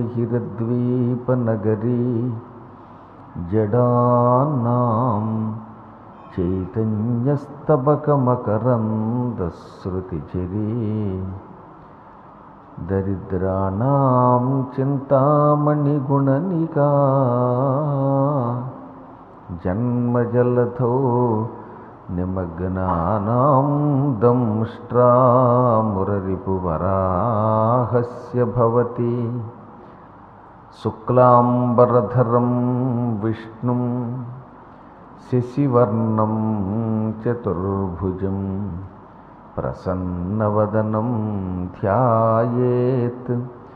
అవిద్యానామంతస్తిమిరమిహిరద్వీపనగరీ జడానాం చైతన్యస్తబకమకరందశ్రుతిచరీ దరిద్రాణం చింతామణిగుణనికా జన్మజలధో నిమగ్నానాం దంష్ట్రామురరిపువరాహస్య భవతి శుక్లాంబరధరం విష్ణుం శశివర్ణం చతుర్భుజం ప్రసన్నవదనం ధ్యాయేత్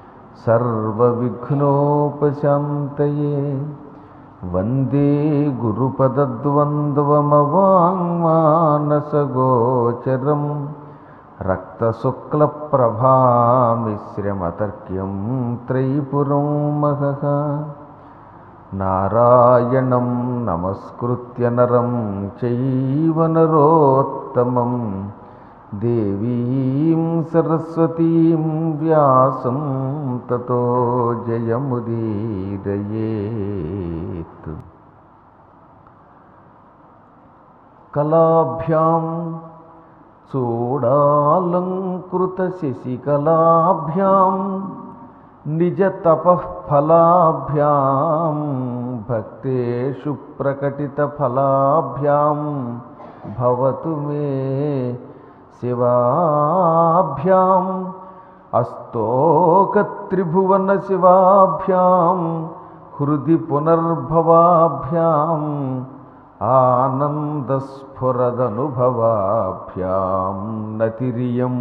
సర్వవిఘ్నోపశాంతయే వందే గురుపదద్వంద్వమవాङ्మానసగోచరం రక్తశుక్లప్రభామిశ్రమతర్క్యం త్రైపురం మహః నారాయణం నమస్కృత్య నరం చైవ నరోత్తమం దేవీం సరస్వతీం వ్యాసం తతో జయముదీరయేత్ కళాభ్యాం చూడాలంకృతశశికళాభ్యాం నిజతపఃఫలాభ్యాం భక్తేషు ప్రకటితఫలాభ్యాం భవతు మే శివాభ్యాం అస్తోకత్రిభువన శివాభ్యాం హృది పునర్భవాభ్యాం ఆనందస్ఫురదనుభవాభ్యాం నతిరియం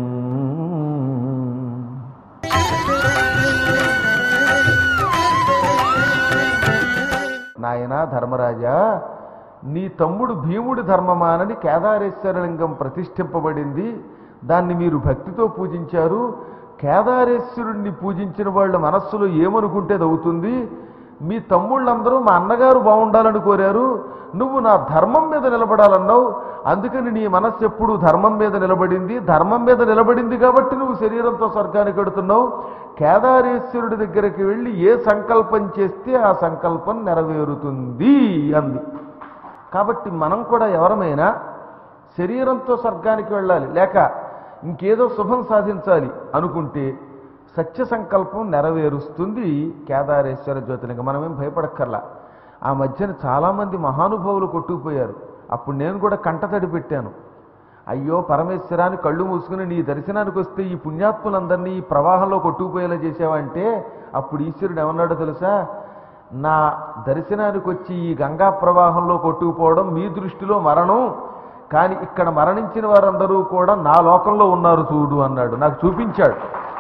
నాయనా ధర్మరాజా నీ తమ్ముడు భీముడి ధర్మమానని కేదారేశ్వరలింగం ప్రతిష్ఠింపబడింది దాన్ని మీరు భక్తితో పూజించారు కేదారేశ్వరుణ్ణి పూజించిన వాళ్ళ మనస్సులో ఏమనుకుంటే అది అవుతుంది మీ తమ్ముళ్ళందరూ మా అన్నగారు బాగుండాలని కోరారు నువ్వు నా ధర్మం మీద నిలబడాలన్నావు అందుకని నీ మనస్సు ఎప్పుడు ధర్మం మీద నిలబడింది ధర్మం మీద నిలబడింది కాబట్టి నువ్వు శరీరంతో స్వర్గానికి వెడుతున్నావు కేదారేశ్వరుడి దగ్గరికి వెళ్ళి ఏ సంకల్పం చేస్తే ఆ సంకల్పం నెరవేరుతుంది అంది కాబట్టి మనం కూడా ఎవరమైనా శరీరంతో స్వర్గానికి వెళ్ళాలి లేక ఇంకేదో శుభం సాధించాలి అనుకుంటే సత్య సంకల్పం నెరవేరుస్తుంది కేదారేశ్వర జ్యోతిలింగం మనమేం భయపడక్కర్లా ఆ మధ్యన చాలామంది మహానుభావులు కొట్టుకుపోయారు అప్పుడు నేను కూడా కంటతడి పెట్టాను అయ్యో పరమేశ్వరాన్ని కళ్ళు మూసుకుని నీ దర్శనానికి వస్తే ఈ పుణ్యాత్ములందరినీ ఈ ప్రవాహంలో కొట్టుకుపోయేలా చేసావంటే అప్పుడు ఈశ్వరుడు ఏమన్నాడో తెలుసా నా దర్శనానికి వచ్చి ఈ గంగా ప్రవాహంలో కొట్టుకుపోవడం మీ దృష్టిలో మరణం కానీ ఇక్కడ మరణించిన వారందరూ కూడా నా లోకంలో ఉన్నారు చూడు అన్నాడు నాకు చూపించాడు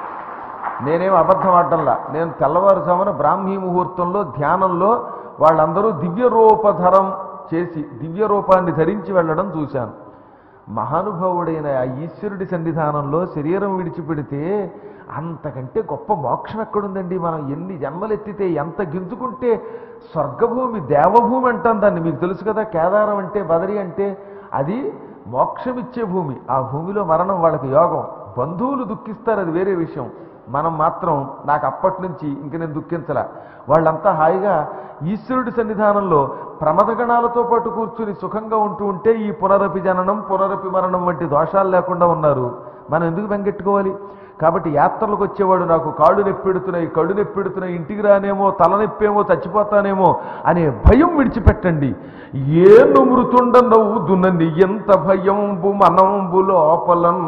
నేనేం అబద్ధం ఆడటంలా నేను తెల్లవారుజామున బ్రాహ్మీ ముహూర్తంలో ధ్యానంలో వాళ్ళందరూ దివ్య రూపధరం చేసి దివ్య రూపాన్ని ధరించి వెళ్ళడం చూశాను మహానుభావుడైన ఆ ఈశ్వరుడి సన్నిధానంలో శరీరం విడిచిపెడితే అంతకంటే గొప్ప మోక్షం ఎక్కడుందండి మనం ఎన్ని జన్మలు ఎత్తితే ఎంత గింజుకుంటే స్వర్గభూమి దేవభూమి అంటాం దాన్ని మీకు తెలుసు కదా కేదారం అంటే బదరి అంటే అది మోక్షం ఇచ్చే భూమి ఆ భూమిలో మరణం వాళ్ళకి యోగం బంధువులు దుఃఖిస్తారు అది వేరే విషయం మనం మాత్రం నాకు అప్పటి నుంచి ఇంక నేను దుఃఖించలా వాళ్ళంతా హాయిగా ఈశ్వరుడి సన్నిధానంలో ప్రమదగణాలతో పాటు కూర్చుని సుఖంగా ఉంటూ ఉంటే ఈ పునరపి జననం పునరపి మరణం వంటి దోషాలు లేకుండా ఉన్నారు మనం ఎందుకు బెంగెట్టుకోవాలి కాబట్టి యాత్రలకు వచ్చేవాడు నాకు కాళ్ళు నొప్పెడుతున్నాయి కళ్ళు నొప్పెడుతున్నాయి ఇంటికి రానేమో తలనొప్పేమో చచ్చిపోతానేమో అనే భయం విడిచిపెట్టండి ఏను మృతుండ నవ్వుదునని ఎంత భయంబు మనంబు లోపలన్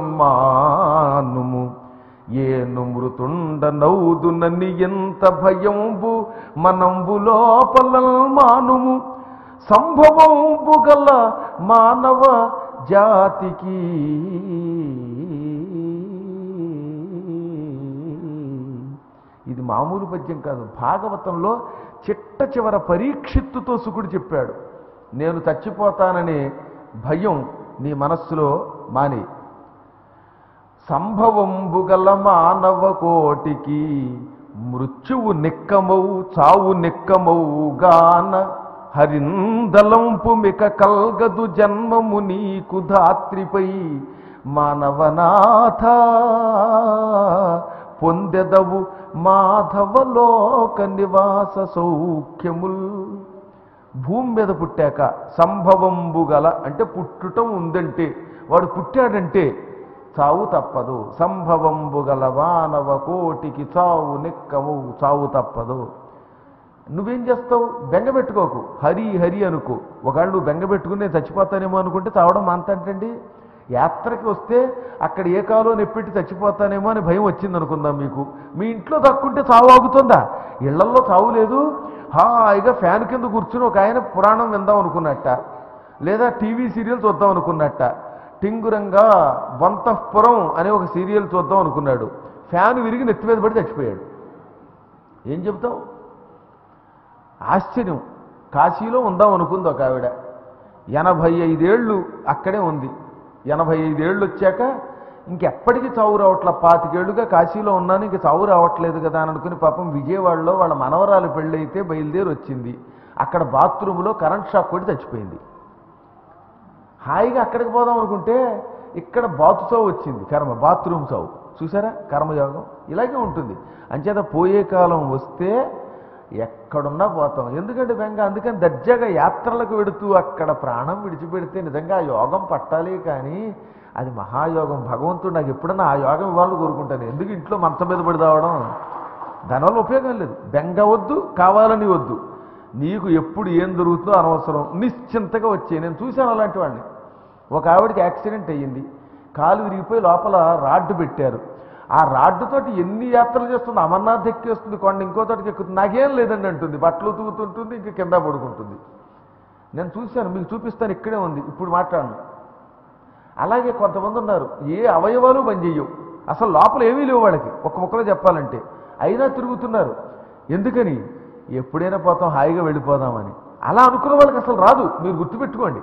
మానుము ఏను మృతుండ నవ్వుదునని ఎంత భయంబు మనంబు లోపలన్ మానుము సంభవంబు గల మానవ జాతికి ఇది మామూలు పద్యం కాదు భాగవతంలో చిట్ట చివర పరీక్షిత్తుతో సుకుడు చెప్పాడు నేను చచ్చిపోతాననే భయం నీ మనస్సులో మాని సంభవంబు గల మానవ కోటికి మృత్యువు నిక్కమవు చావు నిక్కమవు గాన హరిందలంపు మిక కల్గదు జన్మము నీకు ధాత్రిపై మానవనాథ పొందెదవు మాధవలోక నివాస సౌఖ్యముల్ భూమి మీద పుట్టాక సంభవంబు గల అంటే పుట్టుటం ఉందంటే వాడు పుట్టాడంటే చావు తప్పదు సంభవంబు గల వానవ కోటికి చావు నిక్కము చావు తప్పదు నువ్వేం చేస్తావు బెంగ పెట్టుకోకు హరి హరి అనుకో ఒకవేళ నువ్వు బెంగ పెట్టుకుని నేను చచ్చిపోతానేమో అనుకుంటే చావడం మాంతంటండి యాత్రకి వస్తే అక్కడ ఏ కాలో నెప్పెట్టి చచ్చిపోతానేమో అని భయం వచ్చింది అనుకుందాం మీకు మీ ఇంట్లో దక్కుంటే చావు ఆగుతుందా ఇళ్లల్లో చావు లేదు హాయిగా ఫ్యాన్ కింద కూర్చుని ఒక ఆయన పురాణం విందాం అనుకున్నట్ట లేదా టీవీ సీరియల్ చూద్దాం అనుకున్నట్ట టింగురంగా వంతఃపురం అనే ఒక సీరియల్ చూద్దాం అనుకున్నాడు ఫ్యాన్ విరిగి నెత్తి మీద పడి చచ్చిపోయాడు ఏం చెబుతావు ఆశ్చర్యం కాశీలో ఉందాం అనుకుంది ఒక ఆవిడ ఎనభై ఐదేళ్ళు అక్కడే ఉంది ఎనభై ఐదేళ్ళు వచ్చాక ఇంకెప్పటికీ చావు రావట్ల పాతికేళ్లుగా కాశీలో ఉన్నాను ఇంక చావు రావట్లేదు కదా అని అనుకుని పాపం విజయవాడలో వాళ్ళ మనవరాలు పెళ్ళైతే బయలుదేరి వచ్చింది అక్కడ బాత్రూంలో కరెంట్ షాక్ కొట్టి చచ్చిపోయింది హాయిగా అక్కడికి పోదాం అనుకుంటే ఇక్కడ బాతు చావు వచ్చింది కర్మ బాత్రూమ్ చావు చూసారా కర్మయోగం ఇలాగే ఉంటుంది అంచేత పోయే కాలం వస్తే ఎక్కడున్నా పోతాం ఎందుకంటే బెంగ అందుకని దర్జాగా యాత్రలకు వెడుతూ అక్కడ ప్రాణం విడిచిపెడితే నిజంగా ఆ యోగం పట్టాలి కానీ అది మహాయోగం భగవంతుడు నాకు ఎప్పుడన్నా ఆ యోగం ఇవ్వాలని కోరుకుంటాను ఎందుకు ఇంట్లో మంచం మీద పడి తావడం దానివల్ల ఉపయోగం లేదు బెంగ వద్దు కావాలని వద్దు నీకు ఎప్పుడు ఏం జరుగుతుందో అనవసరం నిశ్చింతగా వచ్చే నేను చూశాను అలాంటి వాడిని ఒక ఆవిడకి యాక్సిడెంట్ అయ్యింది కాలు విరిగిపోయి లోపల రాడ్డు పెట్టారు ఆ రాడ్డుతోటి ఎన్ని యాత్రలు చేస్తుంది అమర్నాథ్ ఎక్కేస్తుంది కొండ ఇంకో తోటికి ఎక్కుతుంది నాకేం లేదండి అంటుంది బట్టలు తూగుతుంటుంది ఇంక కింద పడుకుంటుంది నేను చూశాను మీకు చూపిస్తాను ఇక్కడే ఉంది ఇప్పుడు మాట్లాడను అలాగే కొంతమంది ఉన్నారు ఏ అవయవాలు పనిచేయవు అసలు లోపల ఏమీ లేవు వాళ్ళకి ఒక్క ముక్కలో చెప్పాలంటే అయినా తిరుగుతున్నారు ఎందుకని ఎప్పుడైనా పోతాం హాయిగా వెళ్ళిపోదామని అలా అనుకున్న వాళ్ళకి అసలు రాదు మీరు గుర్తుపెట్టుకోండి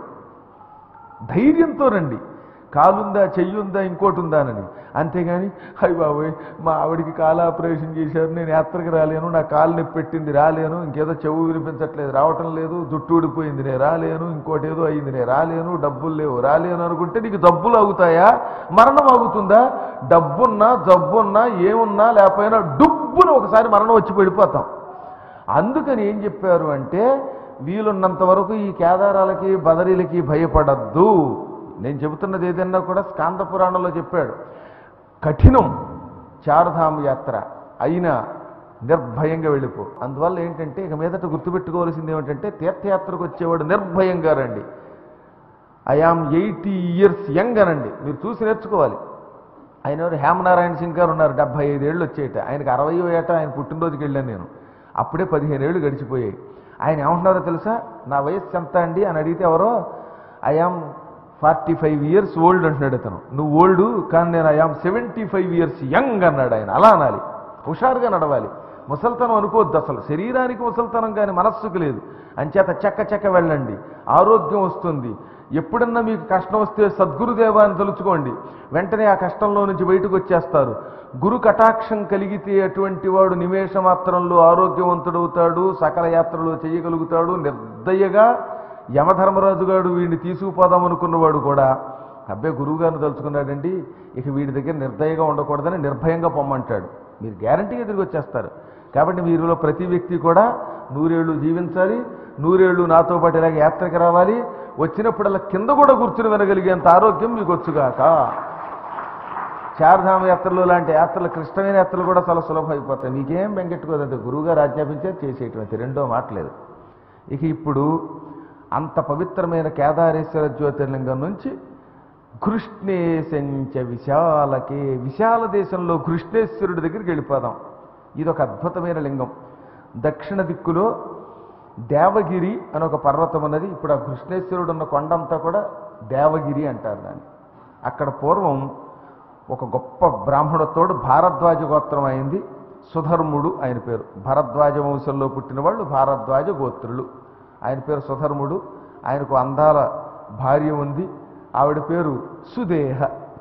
ధైర్యంతో రండి కాలుందా చెయ్యుందా ఇంకోటి ఉందానని అంతేగాని అయ్య బాబోయ్ మా ఆవిడికి కాలు ఆపరేషన్ చేశారు నేను యాత్రకి రాలేను నా కాలు నొప్పి పెట్టింది రాలేను ఇంకేదో చెవు వినిపించట్లేదు రావటం లేదు జుట్టు ఊడిపోయింది నేను రాలేను ఇంకోటి ఏదో అయింది నేను రాలేను డబ్బులు లేవు రాలేను అనుకుంటే నీకు జబ్బులు అవుతాయా మరణం ఆగుతుందా డబ్బున్నా జబ్బున్నా ఏమున్నా లేకపోయినా డుబ్బున ఒకసారి మరణం వచ్చి పడిపోతాం అందుకని ఏం చెప్పారు అంటే వీలున్నంత వరకు ఈ కేదారాలకి బదరీలకి భయపడద్దు నేను చెబుతున్నది ఏదన్నా కూడా స్కాంద పురాణంలో చెప్పాడు కఠినం చారుధామ యాత్ర అయినా నిర్భయంగా వెళ్ళిపో అందువల్ల ఏంటంటే ఇక మీదట గుర్తుపెట్టుకోవాల్సింది ఏమిటంటే తీర్థయాత్రకు వచ్చేవాడు నిర్భయంగా రండి ఐఆమ్ ఎయిటీ ఇయర్స్ యంగ్ అనండి మీరు చూసి నేర్చుకోవాలి ఆయన ఎవరు హేమనారాయణ సింగ్ గారు ఉన్నారు డెబ్బై ఐదేళ్ళు వచ్చేట ఆయనకి అరవై ఏట ఆయన పుట్టినరోజుకి వెళ్ళాను నేను అప్పుడే పదిహేను ఏళ్ళు గడిచిపోయాయి ఆయన ఏమంటున్నారో తెలుసా నా వయస్సు ఎంత అండి అని అడిగితే ఎవరో I am forty five years old అంటున్నాడు అతను నువ్వు ఓల్డ్ కానీ నేను I am seventy five years young అన్నాడు ఆయన అలా అనాలి హుషారుగా నడవాలి ముసల్తనం అనుకోవద్దు అసలు శరీరానికి ముసల్తనం కానీ మనస్సుకు లేదు అంచేత చెక్క చెక్క వెళ్ళండి ఆరోగ్యం వస్తుంది ఎప్పుడన్నా మీకు కష్టం వస్తే సద్గురుదేవా అని తలుచుకోండి వెంటనే ఆ కష్టంలో నుంచి బయటకు వచ్చేస్తారు గురు కటాక్షం కలిగితే అటువంటి వాడు నిమేష మాత్రంలో ఆరోగ్యవంతుడవుతాడు సకల యాత్రలు చేయగలుగుతాడు నిర్దయగా యమధర్మరాజు గారు వీడిని తీసుకుపోదాం అనుకున్నవాడు కూడా అబ్బాయి గురువు గారిని తలుచుకున్నాడండి ఇక వీడి దగ్గర నిర్దయగా ఉండకూడదని నిర్భయంగా పొమ్మంటాడు మీరు గ్యారంటీగా తిరిగి వచ్చేస్తారు కాబట్టి మీరులో ప్రతి వ్యక్తి కూడా నూరేళ్లు జీవించాలి నూరేళ్లు నాతో పాటు ఇలాగ యాత్రకి రావాలి వచ్చినప్పుడల్లా కింద కూడా కూర్చుని వినగలిగేంత ఆరోగ్యం మీకు వచ్చుగాక చార్ధామ యాత్రలు లాంటి యాత్రలు క్లిష్టమైన యాత్రలు కూడా చాలా సులభం అయిపోతాయి మీకేం బెంగెట్టుకోదంటే గురువుగారు ఆజ్ఞాపించే చేసేటువంటి రెండో మాటలేదు ఇక ఇప్పుడు అంత పవిత్రమైన కేదారేశ్వర జ్యోతిర్లింగం నుంచి కృష్ణేశంచ విశాలకే విశాల దేశంలో కృష్ణేశ్వరుడి దగ్గరికి వెళ్ళిపోదాం ఇది ఒక అద్భుతమైన లింగం దక్షిణ దిక్కులో దేవగిరి అని ఒక పర్వతం ఉన్నది ఇప్పుడు ఆ కృష్ణేశ్వరుడు ఉన్న కొండంతా కూడా దేవగిరి అంటారు దాన్ని అక్కడ పూర్వం ఒక గొప్ప బ్రాహ్మణతోడు భారద్వాజ గోత్రం అయింది సుధర్ముడు ఆయన పేరు భరద్వాజ వంశంలో పుట్టిన వాళ్ళు భారద్వాజ గోత్రులు ఆయన పేరు సుధర్ముడు ఆయనకు అందాల భార్య ఉంది ఆవిడ పేరు సుదేహ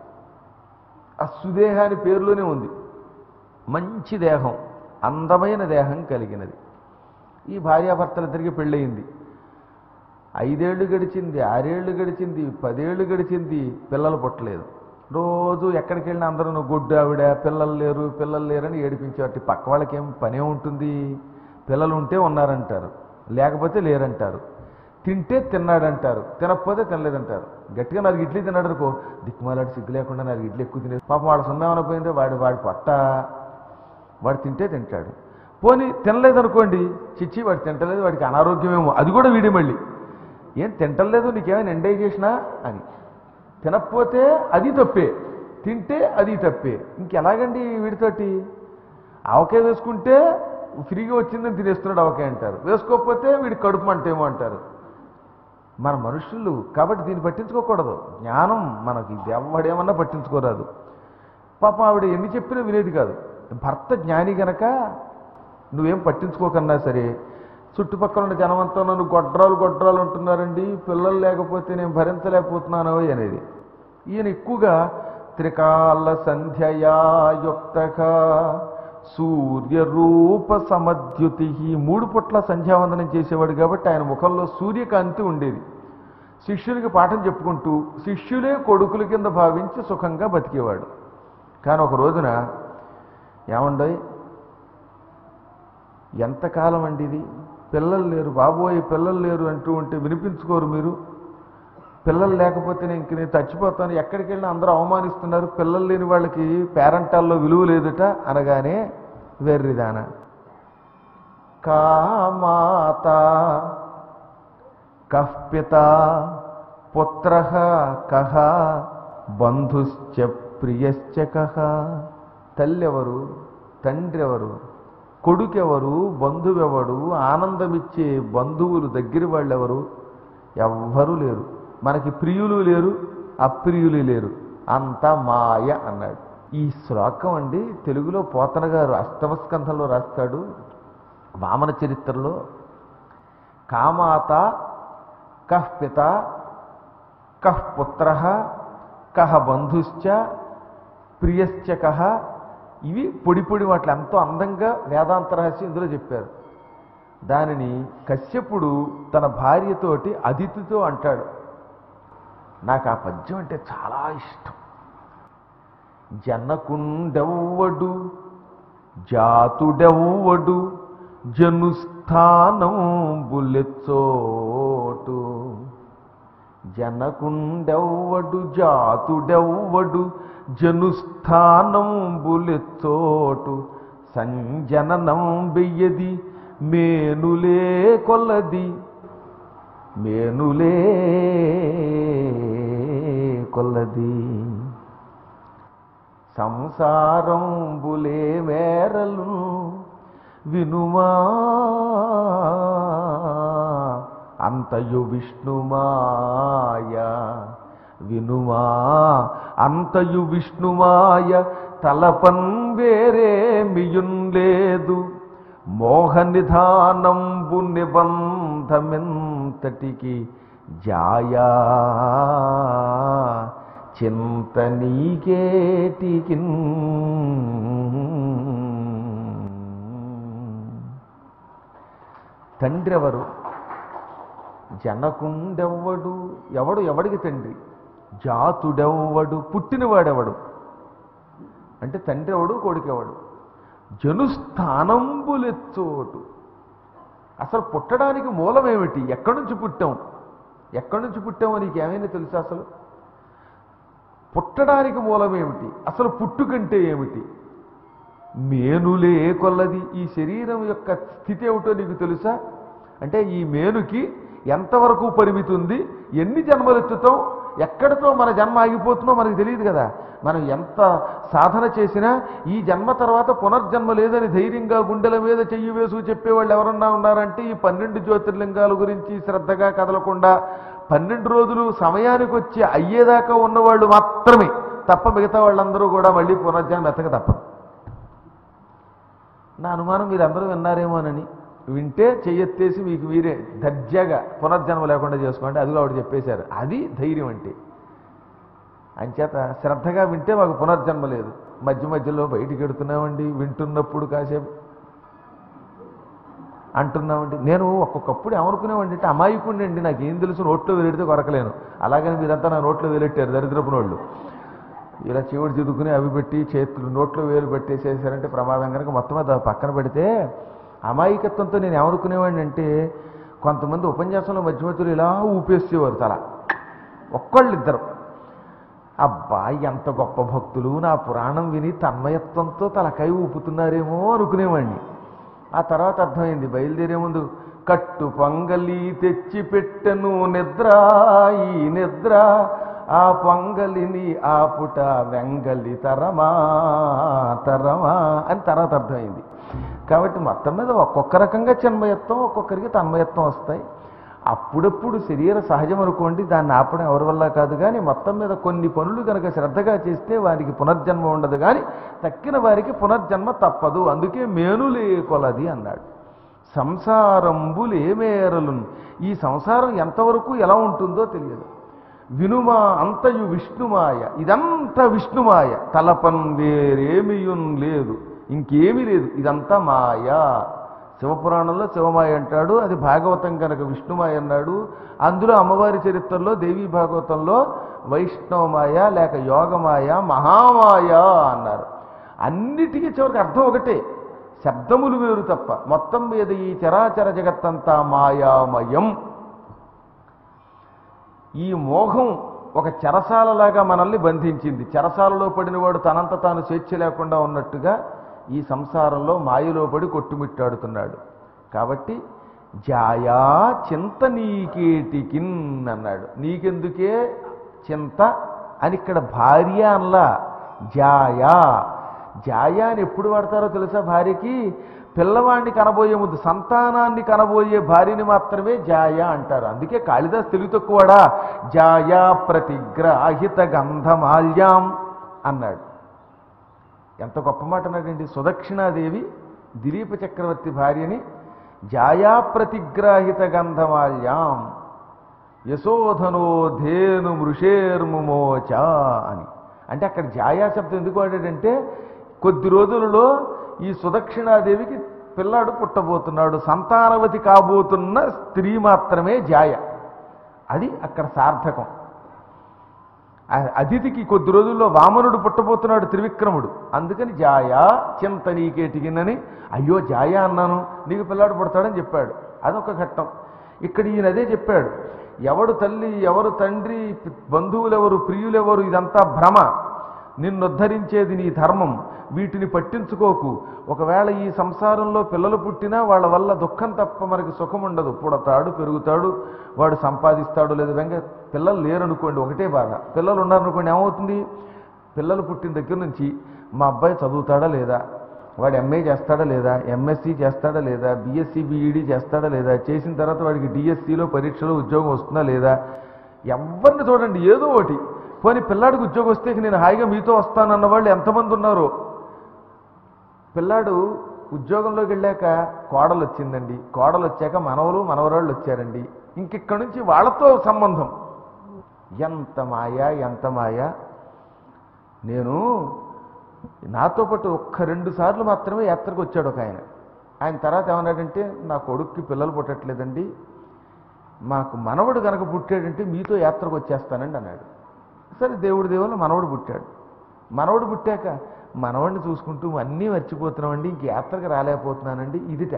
ఆ సుదేహ అని పేరులోనే ఉంది మంచి దేహం అందమైన దేహం కలిగినది ఈ భార్యాభర్తలిద్దరికి పెళ్ళయింది ఐదేళ్లు గడిచింది ఆరేళ్లు గడిచింది పదేళ్లు గడిచింది పిల్లలు పుట్టలేదు రోజు ఎక్కడికి వెళ్ళినా అందరూ గుడ్డు ఆవిడ పిల్లలు లేరు పిల్లలు లేరని ఏడిపించేవాటి పక్క వాళ్ళకి ఏం పనే ఉంటుంది పిల్లలు ఉంటే ఉన్నారంటారు లేకపోతే లేరంటారు తింటే తిన్నాడంటారు తినకపోతే తినలేదంటారు గట్టిగా నాలుగు ఇడ్లీ తిన్నాడు అనుకో దిక్కుమాలాడు సిగ్గు లేకుండా నాలుగు ఇడ్లీ ఎక్కువ తినే పాపం వాడు సున్నేమన్నా పోయిందే వాడు వాడి పొట్ట వాడు తింటే తింటాడు పోనీ తినలేదనుకోండి చిచ్చి వాడు తింటలేదు వాడికి అనారోగ్యమేమో అది కూడా వీడి మళ్ళీ ఏం తింటలేదు నీకేమైనా ఎంజాయ్ చేసినా అని తినకపోతే అది తప్పే తింటే అది తప్పే ఇంకెలాగండి వీడితోటి ఆవకాయ వేసుకుంటే ఫ్రీగా వచ్చిందని తినేస్తున్నాడు ఆవకాయ అంటారు వేసుకోకపోతే వీడి కడుపు మంటేమో అంటారు మన మనుషులు కాబట్టి దీన్ని పట్టించుకోకూడదు జ్ఞానం మనకి ఇది ఎవడేమన్నా పట్టించుకోరాదు పాపం ఆవిడ ఎన్ని చెప్పినా వినేది కాదు భర్త జ్ఞాని గనక నువ్వేం పట్టించుకోకన్నా సరే చుట్టుపక్కల ఉన్న జనమంతా నన్ను గొడ్రాలు గొడ్రాలు ఉంటున్నారండి పిల్లలు లేకపోతే నేను భరించలేకపోతున్నాను అనేది ఈయన ఎక్కువగా త్రికాల సంధ్యయాయుక్తగా సూర్యరూప సమద్యుతి మూడు పుట్ల సంధ్యావందనం చేసేవాడు కాబట్టి ఆయన ముఖంలో సూర్యకాంతి ఉండేది శిష్యునికి పాఠం చెప్పుకుంటూ శిష్యులే కొడుకుల కింద భావించి సుఖంగా బతికేవాడు కానీ ఒక రోజున ఏమండోయ్ ఎంతకాలం అండి ఇది పిల్లలు లేరు బాబోయ్ పిల్లలు లేరు అంటూ ఉంటే వినిపించుకోరు మీరు పిల్లలు లేకపోతే నేను ఇంక నేను చచ్చిపోతాను ఎక్కడికి వెళ్ళినా అందరూ అవమానిస్తున్నారు పిల్లలు లేని వాళ్ళకి పేరంటాల్లో విలువ లేదుట అనగానే వెర్రిదాన కామాత కహ్పిత పుత్ర కహ బంధుశ్చ ప్రియశ్చ కహ తల్లి ఎవరు తండ్రి ఎవరు కొడుకెవరు బంధువెవడు ఆనందమిచ్చే బంధువులు దగ్గర వాళ్ళెవరు ఎవ్వరూ లేరు మనకి ప్రియులు లేరు అప్రియులు లేరు అంతా మాయ అన్నాడు ఈ శ్లోకం అండి తెలుగులో పోతన గారు అష్టమ స్కంధంలో రాస్తాడు వామన చరిత్రలో కామాత కహ్ పిత కహ్ పుత్ర కహ బంధుశ్చ ప్రియశ్చ కహ ఇవి పొడి పొడి వాటిని ఎంతో అందంగా వేదాంత రహస్యం ఇందులో చెప్పారు దానిని కశ్యపుడు తన భార్యతోటి అదితితో అంటాడు నాకు ఆ పద్యం అంటే చాలా ఇష్టం జనకుండెవ్వడు జాతుడెవ్వడు జనుస్థానం బులెచ్చోటు జనకుండెవ్వడు జాతుడెవ్వడు జనుస్థానం బులెచ్చోటు సంజననం వెయ్యది మేనులే కొలది మేనులే కొల్లది సంసారం బులే మేరలు వినుమా అంతయు విష్ణుమాయ వినుమా అంతయు విష్ణుమాయ తలపన్ వేరే మియున్ లేదు మోహ నిధానంబు నిబంధమెంతటికి జాయా చింత నీకేటికి తండ్రి ఎవరు జనకుండెవ్వడు ఎవడు ఎవడికి తండ్రి జాతుడెవ్వడు పుట్టినవాడెవడు అంటే తండ్రి ఎవడు కొడుకెవడు జనుస్థానంబులెచ్చోటు అసలు పుట్టడానికి మూలమేమిటి ఎక్కడి నుంచి పుట్టాం ఎక్కడి నుంచి పుట్టామో నీకు ఏమైనా తెలుసా అసలు పుట్టడానికి మూలమేమిటి అసలు పుట్టుకంటే ఏమిటి మేనులే కొల్లది ఈ శరీరం యొక్క స్థితి ఏమిటో నీకు తెలుసా అంటే ఈ మేనుకి ఎంతవరకు పరిమితి ఉంది ఎన్ని జన్మలు ఎత్తుతాం ఎక్కడితో మన జన్మ ఆగిపోతుందో మనకు తెలియదు కదా మనం ఎంత సాధన చేసినా ఈ జన్మ తర్వాత పునర్జన్మ లేదని ధైర్యంగా గుండెల మీద చెయ్యి వేసు చెప్పేవాళ్ళు ఎవరన్నా ఉన్నారంటే ఈ పన్నెండు జ్యోతిర్లింగాల గురించి శ్రద్ధగా కదలకుండా పన్నెండు రోజులు సమయానికి వచ్చి అయ్యేదాకా ఉన్నవాళ్ళు మాత్రమే తప్ప మిగతా వాళ్ళందరూ కూడా మళ్ళీ పునర్జన్మ ఎత్తక తప్పదు నా అనుమానం మీరందరూ విన్నారేమోనని వింటే చెయ్యెత్తేసి మీకు మీరే దర్జాగా పునర్జన్మ లేకుండా చేసుకోండి అది కూడా ఆవిడ చెప్పేశారు అది ధైర్యం అంటే అంచేత శ్రద్ధగా వింటే మాకు పునర్జన్మ లేదు మధ్య మధ్యలో బయటికి ఎడుతున్నామండి వింటున్నప్పుడు కాసేపు అంటున్నామండి నేను ఒక్కొక్కప్పుడు ఏమనుకునేవాడి అంటే అమాయకుడిని అండి నాకు ఏం తెలుసు నోట్లో వేలెడితే కొరకలేను అలాగని మీరంతా నా నోట్లో వేలెట్టారు దరిద్రపు నోళ్ళు ఇలా చెవుడు చిదుకుని అవి పెట్టి చేతులు నోట్లో వేలు పెట్టేసేసారంటే ప్రమాదం కనుక మొత్తం మీద పక్కన పెడితే అమాయకత్వంతో నేను ఏమనుకునేవాడిని అంటే కొంతమంది ఉపన్యాసంలో మధ్య మధ్యలో ఇలా ఊపేసేవారు తల ఒక్కళ్ళిద్దరు అబ్బా ఎంత గొప్ప భక్తులు నా పురాణం విని తన్మయత్వంతో తలకై ఊపుతున్నారేమో అనుకునేవాడిని ఆ తర్వాత అర్థమైంది బయలుదేరే ముందు కట్టు పొంగలి తెచ్చి పెట్టను నిద్ర ఈ నిద్ర ఆ పొంగలిని ఆపుట వెంగలి తరమా తరమా అని తర్వాత అర్థమైంది కాబట్టి మొత్తం మీద ఒక్కొక్క రకంగా చిన్మయత్వం ఒక్కొక్కరికి తన్మయత్వం వస్తాయి అప్పుడప్పుడు శరీర సహజం అనుకోండి దాన్ని ఆపడం ఎవరి వల్ల కాదు కానీ మొత్తం మీద కొన్ని పనులు కనుక శ్రద్ధగా చేస్తే వారికి పునర్జన్మ ఉండదు కానీ తక్కిన వారికి పునర్జన్మ తప్పదు అందుకే మేనులే కొలది అన్నాడు సంసారంబులే మేరలు ఈ సంసారం ఎంతవరకు ఎలా ఉంటుందో తెలియదు వినుమా అంతయు విష్ణుమాయ ఇదంతా విష్ణుమాయ తలపన్ వేరేమియున్ లేదు ఇంకేమీ లేదు ఇదంతా మాయా శివపురాణంలో శివమాయ అంటాడు అది భాగవతం కనుక విష్ణుమాయ అన్నాడు అందులో అమ్మవారి చరిత్రలో దేవీ భాగవతంలో వైష్ణవమాయ లేక యోగమాయ మహామాయ అన్నారు అన్నిటికీ చివరికి అర్థం ఒకటే శబ్దములు వేరు తప్ప మొత్తం మీద ఈ చరాచర జగత్తంతా మాయామయం ఈ మోహం ఒక చెరసాలలాగా మనల్ని బంధించింది చెరసాలలో పడినవాడు తనంత తాను స్వేచ్ఛ లేకుండా ఉన్నట్టుగా ఈ సంసారంలో మాయలో పడి కొట్టుమిట్టాడుతున్నాడు కాబట్టి జాయా చింత నీకేటికిన్ అన్నాడు నీకెందుకే చింత అని ఇక్కడ భార్య అనలా జాయా జాయా అని ఎప్పుడు వాడతారో తెలుసా భార్యకి పిల్లవాడిని కనబోయే ముందు సంతానాన్ని కనబోయే భార్యని మాత్రమే జాయా అంటారు అందుకే కాళిదాస్ తెలుగు తక్కువడా జాయా ప్రతిగ్రాహిత గంధమాల్యాం అన్నాడు ఎంత గొప్ప మాట అన్నాడండి సుదక్షిణాదేవి దిలీప చక్రవర్తి భార్యని జాయా ప్రతిగ్రాహిత గంధమాల్యాం యశోధనో ధేను మృషేర్ముమోచ అని అంటే అక్కడ జాయా శబ్దం ఎందుకు వాడాడంటే కొద్ది రోజులలో ఈ సుదక్షిణాదేవికి పిల్లాడు పుట్టబోతున్నాడు సంతానవతి కాబోతున్న స్త్రీ మాత్రమే జాయ అది అక్కడ సార్థకం ఆ అతిథికి కొద్ది రోజుల్లో వామనుడు పుట్టబోతున్నాడు త్రివిక్రముడు అందుకని జాయా చింత నీకేటిగినని అయ్యో జాయా అన్నాను నీకు పిల్లాడు పుడతాడని చెప్పాడు అదొక ఘట్టం ఇక్కడ ఈయన అదే చెప్పాడు ఎవడు తల్లి ఎవరు తండ్రి బంధువులెవరు ప్రియులెవరు ఇదంతా భ్రమ నిన్నుద్ధరించేది నీ ధర్మం వీటిని పట్టించుకోకు ఒకవేళ ఈ సంసారంలో పిల్లలు పుట్టినా వాళ్ళ వల్ల దుఃఖం తప్ప మనకి సుఖం ఉండదు పుడతాడు పెరుగుతాడు వాడు సంపాదిస్తాడు లేదు వెంక పిల్లలు లేరనుకోండి ఒకటే బాధ పిల్లలు ఉన్నారనుకోండి ఏమవుతుంది పిల్లలు పుట్టిన దగ్గర నుంచి మా అబ్బాయి చదువుతాడా లేదా వాడు ఎంఏ చేస్తాడా లేదా ఎంఎస్సి చేస్తాడా లేదా బీఎస్సీ బీఈడీ చేస్తాడా లేదా చేసిన తర్వాత వాడికి డిఎస్సిలో పరీక్షలో ఉద్యోగం వస్తుందా లేదా ఎవరిని చూడండి ఏదో ఒకటి పోనీ పిల్లాడికి ఉద్యోగం వస్తే ఇక నేను హాయిగా మీతో వస్తానన్న వాళ్ళు ఎంతమంది ఉన్నారో పిల్లాడు ఉద్యోగంలోకి వెళ్ళాక కోడలు వచ్చిందండి కోడలు వచ్చాక మనవలు మనవరాళ్ళు వచ్చారండి ఇంకిక్కడి నుంచి వాళ్ళతో సంబంధం ఎంత మాయ ఎంత మాయ నేను నాతో పాటు ఒక్క రెండు సార్లు మాత్రమే యాత్రకు వచ్చాడు ఒక ఆయన ఆయన తర్వాత ఏమన్నాడంటే నా కొడుక్కి పిల్లలు పుట్టట్లేదండి మాకు మనవడు కనుక పుట్టాడంటే మీతో యాత్రకు వచ్చేస్తానండి అన్నాడు సరే దేవుడి దేవుళ్ళు మనవడు పుట్టాడు మనవడు పుట్టాక మనవడిని చూసుకుంటూ అన్నీ మర్చిపోతున్నామండి ఇంక యాత్రకు రాలేకపోతున్నానండి ఇదిట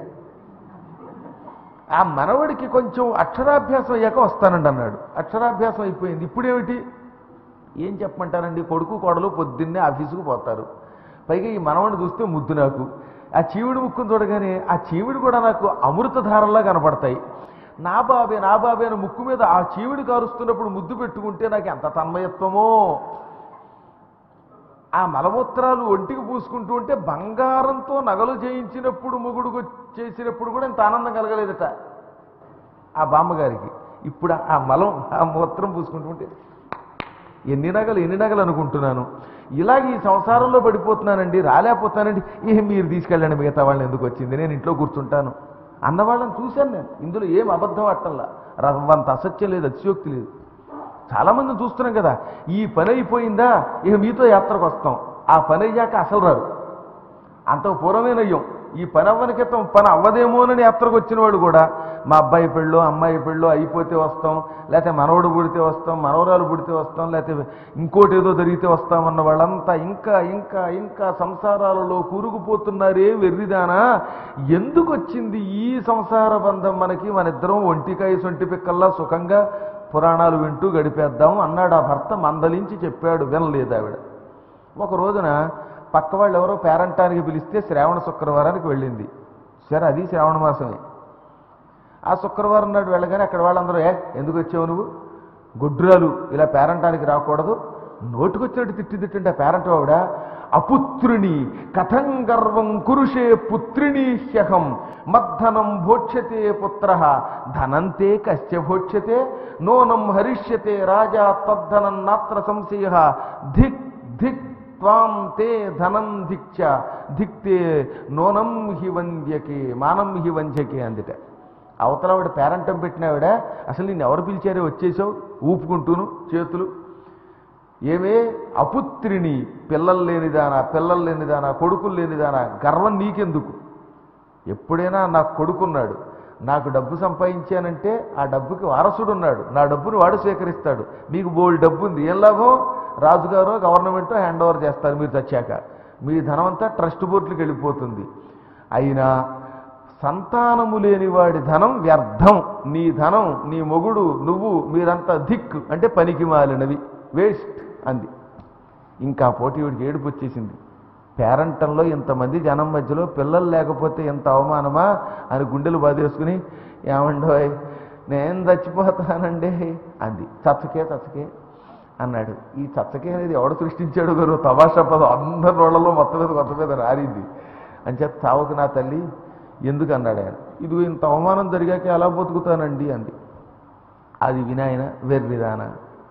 ఆ మనవడికి కొంచెం అక్షరాభ్యాసం అయ్యాక వస్తానండి అన్నాడు అక్షరాభ్యాసం అయిపోయింది ఇప్పుడేమిటి ఏం చెప్పమంటారండి కొడుకు కోడలు పొద్దున్నే ఆఫీసుకు పోతారు పైగా ఈ మనవడిని చూస్తే ముద్దు నాకు ఆ చీవుడి ముక్కును చూడగానే ఆ చీవుడు కూడా నాకు అమృతధారల్లా కనపడతాయి నా బాబే నా బాబే అని ముక్కు మీద ఆ చీవుడి కారుస్తున్నప్పుడు ముద్దు పెట్టుకుంటే నాకు ఎంత తన్మయత్వమో ఆ మలమూత్రాలు ఒంటికి పూసుకుంటూ ఉంటే బంగారంతో నగలు చేయించినప్పుడు మొగుడుకు చేసినప్పుడు కూడా ఇంత ఆనందం కలగలేదట ఆ బామ్మగారికి ఇప్పుడు ఆ మలం ఆ మూత్రం పూసుకుంటుంటే ఎన్ని నగలు ఎన్ని నగలు అనుకుంటున్నాను ఇలాగ ఈ సంసారంలో పడిపోతున్నానండి రాలేకపోతానండి ఏ మీరు తీసుకెళ్ళండి మిగతా వాళ్ళని ఎందుకు వచ్చింది నేను ఇంట్లో కూర్చుంటాను అన్నవాళ్ళని చూశాను నేను ఇందులో ఏం అబద్ధం అట్టల్లా రవ్వంత అసత్యం లేదు అతిశయోక్తి లేదు చాలా మందిని చూస్తున్నాం కదా ఈ పని అయిపోయిందా ఇక మీతో యాత్రకు వస్తాం ఆ పని అయ్యాక అసలు రారు అంత పూర్వమేనయ్యం ఈ పని అవ్వని క్రితం పని అవ్వదేమోనని యాత్రకు వచ్చిన వాడు కూడా మా అబ్బాయి పెళ్ళు అమ్మాయి పెళ్ళు అయిపోతే వస్తాం లేకపోతే మనవడు పుడితే వస్తాం మనవరాలు పుడితే వస్తాం లేకపోతే ఇంకోటి ఏదో జరిగితే వస్తామన్న వాళ్ళంతా ఇంకా ఇంకా ఇంకా సంసారాలలో కూరుకుపోతున్నారే వెర్రిదానా ఎందుకు వచ్చింది ఈ సంసార బంధం మనకి మన ఇద్దరం ఒంటికాయ సొంటి పిక్కల్లా సుఖంగా పురాణాలు వింటూ గడిపేద్దాం అన్నాడు ఆ భర్త మందలించి చెప్పాడు వినలేదు ఆవిడ ఒక రోజున పక్క వాళ్ళు ఎవరో పేరంటానికి పిలిస్తే శ్రావణ శుక్రవారానికి వెళ్ళింది సరే అది శ్రావణ మాసమే ఆ శుక్రవారం నాడు వెళ్ళగానే అక్కడ వాళ్ళందరూ ఏ ఎందుకు వచ్చావు నువ్వు గొడ్రాలు ఇలా పేరంటానికి రాకూడదు నోటుకొచ్చినట్టు తిట్టి తిట్టింటే ఆ పేరంట ఆవిడ అపుత్రుని కథం గర్వం కురుషే పుత్రిణీ హ్యహం మద్ధనం భోక్ష్యతే పుత్ర ధనంతే కశ్య భోక్ష్యతే నోనం హరిష్యతే రాజా తద్ధనం నాత్ర సంశయ ధిక్ ధిక్ త్వాం తే ధనం ధిక్ష ధిక్తే నోనం హి వంద్యకే మానం హి వంధ్యకే అందుట అవతల ఆవిడ పేరంటం పెట్టినావిడ అసలు నేను ఎవరు పిలిచారో వచ్చేసావు ఊపుకుంటూను చేతులు ఏమే అపుత్రిని పిల్లలు లేనిదానా పిల్లలు లేనిదానా కొడుకులు లేనిదానా గర్వం నీకెందుకు ఎప్పుడైనా నాకు కొడుకున్నాడు నాకు డబ్బు సంపాదించానంటే ఆ డబ్బుకి వారసుడు ఉన్నాడు నా డబ్బును వాడు స్వీకరిస్తాడు మీకు బోల్ డబ్బు ఉంది ఏం లాభం రాజుగారో గవర్నమెంటో హ్యాండ్ ఓవర్ చేస్తారు మీరు చచ్చాక మీ ధనం అంతా ట్రస్ట్ బోర్డులకు వెళ్ళిపోతుంది అయినా సంతానము లేని వాడి ధనం వ్యర్థం నీ ధనం నీ మొగుడు నువ్వు మీరంతా ధిక్ అంటే పనికి మాలినవి వేస్ట్ అంది ఇంకా పోటీ వీడికి ఏడుపు వచ్చేసింది పేరంటంలో ఇంతమంది జనం మధ్యలో పిల్లలు లేకపోతే ఎంత అవమానమా అని గుండెలు బాధేసుకుని ఏమండోయ్ నేను చచ్చిపోతానండి అంది చచ్చకే చచ్చకే అన్నాడు ఈ చచ్చకే అనేది ఎవడు సృష్టించాడు గారు తమాషా పదం అందరి రోళ్లలో మొత్తం మీద కొత్త మీద రారింది అని చెప్పి తావకు నా తల్లి ఎందుకు అన్నాడు ఆయన ఇది ఇంత అవమానం జరిగాక ఎలా బతుకుతానండి అంది అది వినాయన వెర్రిదానా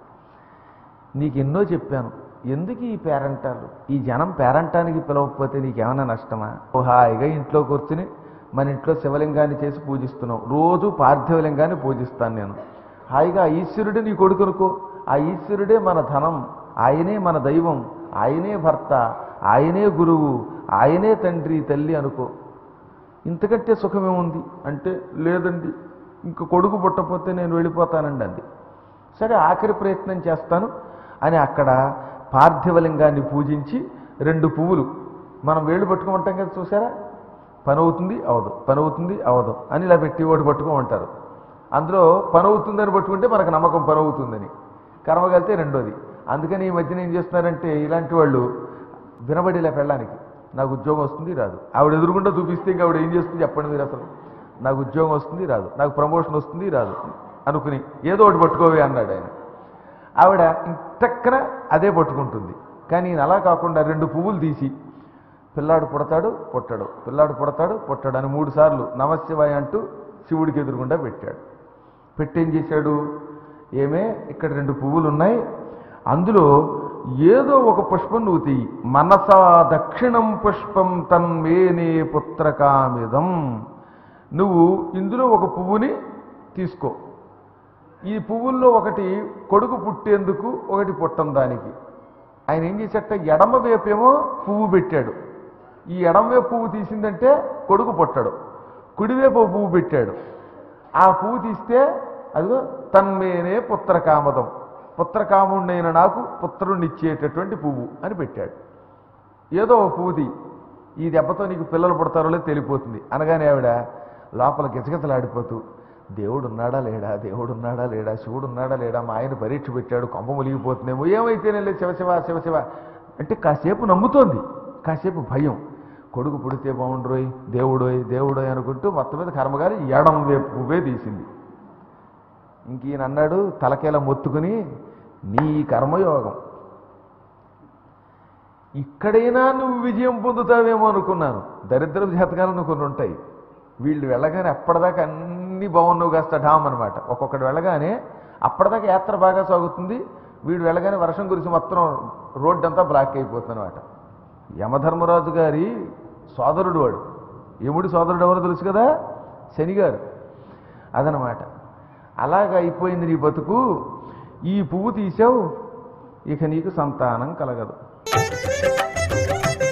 నీకు ఎన్నో చెప్పాను ఎందుకు ఈ పేరంటాలు ఈ జనం పేరంటానికి పిలవకపోతే నీకేమైనా నష్టమా ఓ హాయిగా ఇంట్లో కూర్చుని మన ఇంట్లో శివలింగాన్ని చేసి పూజిస్తున్నాం రోజు పార్థివలింగాన్ని పూజిస్తాను నేను హాయిగా ఆ ఈశ్వరుడే నీ కొడుకునుకో ఆ ఈశ్వరుడే మన ధనం ఆయనే మన దైవం ఆయనే భర్త ఆయనే గురువు ఆయనే తండ్రి తల్లి అనుకో ఇంతకంటే సుఖమేముంది అంటే లేదండి ఇంక కొడుకు పుట్టపోతే నేను వెళ్ళిపోతానండి అంది సరే ఆఖరి ప్రయత్నం చేస్తాను అని అక్కడ పార్థివలింగాన్ని పూజించి రెండు పువ్వులు మనం వేళ్ళు పట్టుకుంటాం కదా చూసారా పని అవుతుంది అవదు పని అవుతుంది అవదు అని ఇలా పెట్టి ఒకటి పట్టుకో ఉంటారు అందులో పని అవుతుందని పట్టుకుంటే మనకు నమ్మకం పని అవుతుందని కర్మగలితే రెండోది అందుకని ఈ మధ్యన ఏం చేస్తున్నారంటే ఇలాంటి వాళ్ళు వినబడిలే పెళ్ళానికి నాకు ఉద్యోగం వస్తుంది రాదు ఆవిడ ఎదురుగుండా చూపిస్తే ఇంకా ఆవిడ ఏం చేస్తుంది చెప్పండి మీరు అసలు నాకు ఉద్యోగం వస్తుంది రాదు నాకు ప్రమోషన్ వస్తుంది రాదు అనుకుని ఏదో ఒకటి పట్టుకోవే అన్నాడు ఆయన ఆవిడ ఇంటక్కన అదే పట్టుకుంటుంది కానీ ఈయన అలా కాకుండా రెండు పువ్వులు తీసి పిల్లాడు పుడతాడు పుట్టడు పిల్లాడు పుడతాడు పుట్టడు అని మూడు సార్లు నమశివాయ అంటూ శివుడికి ఎదురుగుండా పెట్టాడు పెట్టేం చేశాడు ఏమే ఇక్కడ రెండు పువ్వులు ఉన్నాయి అందులో ఏదో ఒక పుష్పం నువ్వు తీయి మనసా దక్షిణం పుష్పం తన్మేనే పుత్రకామిదం నువ్వు ఇందులో ఒక పువ్వుని తీసుకో ఈ పువ్వుల్లో ఒకటి కొడుకు పుట్టేందుకు ఒకటి పుట్టం దానికి ఆయన ఏం చేసేట ఎడమ వైపేమో పువ్వు పెట్టాడు ఈ ఎడమ వైపు పువ్వు తీసిందంటే కొడుకు పుట్టాడు కుడివైపు ఓ పువ్వు పెట్టాడు ఆ పువ్వు తీస్తే అదిగో తన్మేనే పుత్రకామదం పుత్రకాముడైన నాకు పుత్రునిచ్చేటటువంటి పువ్వు అని పెట్టాడు ఏదో ఓ పువ్వుది ఈ దెబ్బతో నీకు పిల్లలు పుడతారో లేదో తెలిపోతుంది అనగానే ఆవిడ లోపల గిజగిజలాడిపోతూ దేవుడు ఉన్నాడా లేడా దేవుడు ఉన్నాడా లేడా శివుడు ఉన్నాడా లేడా మా ఆయన పరీక్ష పెట్టాడు కొంప ములిగిపోతుందేమో ఏమైతేనే లేదు శివశివ శివశివ అంటే కాసేపు నమ్ముతోంది కాసేపు భయం కొడుకు పుడితే బాగుండ్రోయ్ దేవుడోయ్ దేవుడోయ్ అనుకుంటూ మొత్తం మీద కర్మగారి ఎడం వైపు పువ్వే తీసింది ఇంక ఈయన అన్నాడు తలకేలా మొత్తుకుని నీ కర్మయోగం ఇక్కడైనా నువ్వు విజయం పొందుతావేమో అనుకున్నాను దరిద్ర జాతకాలను కొన్ని ఉంటాయి వీళ్ళు వెళ్ళగానే అప్పటిదాకా అన్ని బాగున్నావు కాస్త డామ్ అనమాట ఒక్కొక్కటి వెళ్ళగానే అప్పటిదాకా యాత్ర బాగా సాగుతుంది వీడు వెళ్ళగానే వర్షం గురించి మొత్తం రోడ్డు అంతా బ్లాక్ అయిపోతుంది అనమాట యమధర్మరాజు గారి సోదరుడు వాడు యముడి సోదరుడు ఎవరో తెలుసు కదా శనిగారు అదనమాట అలాగ అయిపోయింది నీ బతుకు ఈ పువ్వు తీసావు ఇక నీకు సంతానం కలగదు